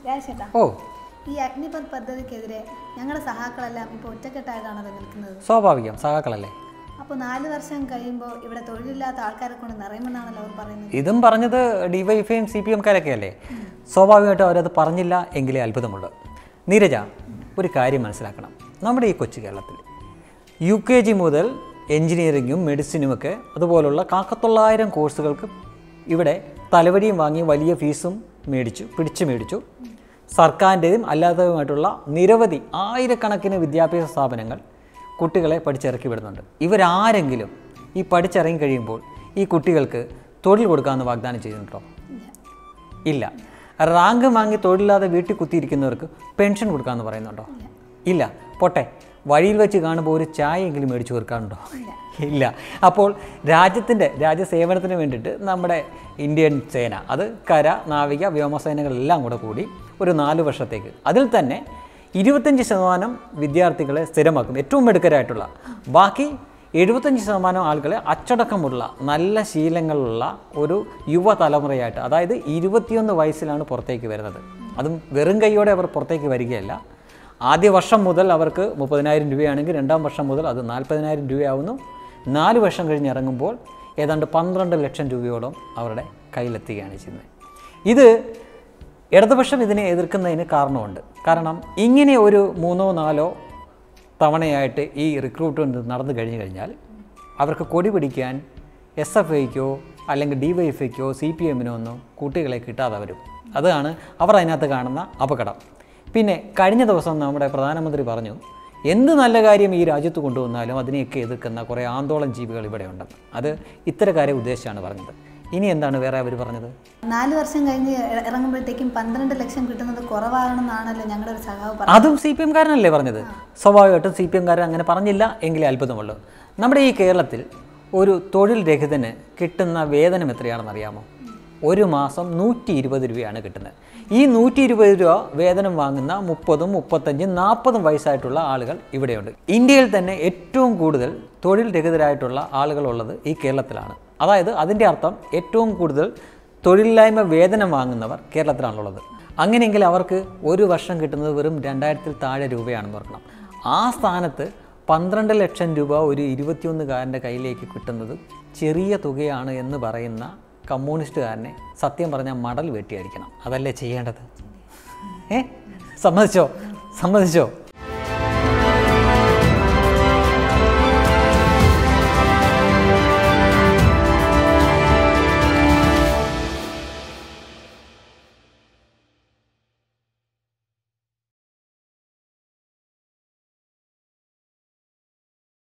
രാജേട്ടാ ഓ ഈ അഗ്നിപത് പദ്ധതിക്കെതിരെ ഞങ്ങളുടെ സഹാക്കളെല്ലാം ഇപ്പോൾ ഒറ്റക്കെട്ടായിട്ടാണല്ലോ നിൽക്കുന്നത് സ്വാഭാവികം സഹാക്കളല്ലേ അപ്പോൾ നാല് വർഷം കഴിയുമ്പോൾ ഇവിടെ തൊഴിലില്ലാത്ത ആൾക്കാരെ കൊണ്ട് നിറയുമെന്നാണല്ലോ അവർ പറയുന്നത് ഇതും പറഞ്ഞത് ഡിവൈഫൈയും സി പി എംകാരൊക്കെ അല്ലേ സ്വാഭാവികമായിട്ടും അവരത് പറഞ്ഞില്ല എങ്കിലേ അത്ഭുതമുള്ളൂ നീരജ ഒരു കാര്യം മനസ്സിലാക്കണം നമ്മുടെ ഈ കൊച്ചു കേരളത്തിൽ യു കെ ജി മുതൽ എൻജിനീയറിങ്ങും മെഡിസിനുമൊക്കെ അതുപോലുള്ള കാക്കത്തൊള്ളായിരം കോഴ്സുകൾക്ക് ഇവിടെ തലവടിയും വാങ്ങി വലിയ ഫീസും മേടിച്ചു പിടിച്ചു മേടിച്ചു സർക്കാരിൻ്റെതും അല്ലാത്തതുമായിട്ടുള്ള നിരവധി ആയിരക്കണക്കിന് വിദ്യാഭ്യാസ സ്ഥാപനങ്ങൾ കുട്ടികളെ പഠിച്ചിറക്കി വിടുന്നുണ്ട് ഇവരാരെങ്കിലും ഈ പഠിച്ചിറങ്ങി കഴിയുമ്പോൾ ഈ കുട്ടികൾക്ക് തൊഴിൽ കൊടുക്കാമെന്ന് വാഗ്ദാനം ചെയ്യുന്നുണ്ടോ ഇല്ല റാങ്ക് വാങ്ങി തൊഴിലില്ലാതെ വീട്ടിൽ കുത്തിയിരിക്കുന്നവർക്ക് പെൻഷൻ കൊടുക്കാമെന്ന് പറയുന്നുണ്ടോ ഇല്ല പോട്ടെ വഴിയിൽ വെച്ച് കാണുമ്പോൾ ഒരു ചായയെങ്കിലും മേടിച്ചു കൊടുക്കാറുണ്ടോ ഇല്ല അപ്പോൾ രാജ്യത്തിൻ്റെ രാജ്യസേവനത്തിന് വേണ്ടിയിട്ട് നമ്മുടെ ഇന്ത്യൻ സേന അത് കര നാവിക വ്യോമസേനകളെല്ലാം കൂടെ കൂടി ഒരു നാല് വർഷത്തേക്ക് അതിൽ തന്നെ ഇരുപത്തഞ്ച് ശതമാനം വിദ്യാർത്ഥികളെ സ്ഥിരമാക്കും ഏറ്റവും മിടുക്കരായിട്ടുള്ള ബാക്കി എഴുപത്തഞ്ച് ശതമാനം ആളുകളെ അച്ചടക്കമുള്ള നല്ല ശീലങ്ങളുള്ള ഒരു യുവതലമുറയായിട്ട് അതായത് ഇരുപത്തിയൊന്ന് വയസ്സിലാണ് പുറത്തേക്ക് വരുന്നത് അതും വെറും കൈയോടെ അവർ പുറത്തേക്ക് വരികയല്ല ആദ്യ വർഷം മുതൽ അവർക്ക് മുപ്പതിനായിരം രൂപയാണെങ്കിൽ രണ്ടാം വർഷം മുതൽ അത് നാൽപ്പതിനായിരം രൂപയാവുന്നു നാല് വർഷം കഴിഞ്ഞ് ഇറങ്ങുമ്പോൾ ഏതാണ്ട് പന്ത്രണ്ട് ലക്ഷം രൂപയോളം അവരുടെ കയ്യിലെത്തുകയാണ് ചെയ്യുന്നത് ഇത് ഇടതുപക്ഷം ഇതിനെ എതിർക്കുന്നതിന് കാരണമുണ്ട് കാരണം ഇങ്ങനെ ഒരു മൂന്നോ നാലോ തവണയായിട്ട് ഈ റിക്രൂട്ട്മെൻറ്റ് നടന്നു കഴിഞ്ഞു കഴിഞ്ഞാൽ അവർക്ക് കൊടി പിടിക്കാൻ എസ് എഫ് ഐക്കോ അല്ലെങ്കിൽ ഡി വൈ എഫ് ഐക്കോ സി പി എമ്മിനോ ഒന്നും കുട്ടികളെ കിട്ടാതെ വരും അതാണ് അവർ അതിനകത്ത് കാണുന്ന അപകടം പിന്നെ കഴിഞ്ഞ ദിവസം നമ്മുടെ പ്രധാനമന്ത്രി പറഞ്ഞു എന്ത് നല്ല കാര്യം ഈ രാജ്യത്ത് കൊണ്ടുവന്നാലും അതിനെയൊക്കെ എതിർക്കുന്ന കുറേ ആന്തോളം ജീവികൾ ഇവിടെയുണ്ടെന്ന് അത് ഇത്തരക്കാരെ ഉദ്ദേശിച്ചാണ് പറഞ്ഞത് ഇനി എന്താണ് വേറെ അവർ പറഞ്ഞത് നാല് വർഷം കഴിഞ്ഞ് ഇ- ഇറങ്ങുമ്പോഴത്തേക്കും പന്ത്രണ്ട് ലക്ഷം കിട്ടുന്നത് കുറവാണെന്നാണല്ലോ ഞങ്ങളുടെ ഒരു സഖാവ് പറഞ്ഞത് അതും സി പി എംകാരനല്ലേ പറഞ്ഞത് സ്വാഭാവികമായിട്ടും സി പി എംകാരൻ അങ്ങനെ പറഞ്ഞില്ല എങ്കിലേ അത്ഭുതമുള്ളൂ നമ്മുടെ ഈ കേരളത്തിൽ ഒരു തൊഴിൽ രഹിതന് കിട്ടുന്ന വേതനം എത്രയാണെന്ന് അറിയാമോ ഒരു മാസം നൂറ്റി ഇരുപത് രൂപയാണ് കിട്ടുന്നത് ഈ നൂറ്റി ഇരുപത് രൂപ വേതനം വാങ്ങുന്ന മുപ്പതും മുപ്പത്തഞ്ചും നാൽപ്പതും വയസ്സായിട്ടുള്ള ആളുകൾ ഇവിടെയുണ്ട് ഇന്ത്യയിൽ തന്നെ ഏറ്റവും കൂടുതൽ തൊഴിൽ രഹിതരായിട്ടുള്ള ആളുകളുള്ളത് ഈ കേരളത്തിലാണ് അതായത് അതിൻ്റെ അർത്ഥം ഏറ്റവും കൂടുതൽ തൊഴിലില്ലായ്മ വേതനം വാങ്ങുന്നവർ കേരളത്തിലാണുള്ളത് അങ്ങനെയെങ്കിൽ അവർക്ക് ഒരു വർഷം കിട്ടുന്നത് വെറും രണ്ടായിരത്തിൽ താഴെ രൂപയാണെന്ന് ഓർക്കണം ആ സ്ഥാനത്ത് പന്ത്രണ്ട് ലക്ഷം രൂപ ഒരു ഇരുപത്തിയൊന്നുകാരൻ്റെ കയ്യിലേക്ക് കിട്ടുന്നത് ചെറിയ തുകയാണ് എന്ന് പറയുന്ന കമ്മ്യൂണിസ്റ്റുകാരനെ സത്യം പറഞ്ഞാൽ മടൽ വെട്ടിയടിക്കണം അതല്ലേ ചെയ്യേണ്ടത് ഏ സമ്മതിച്ചോ സമ്മതിച്ചോ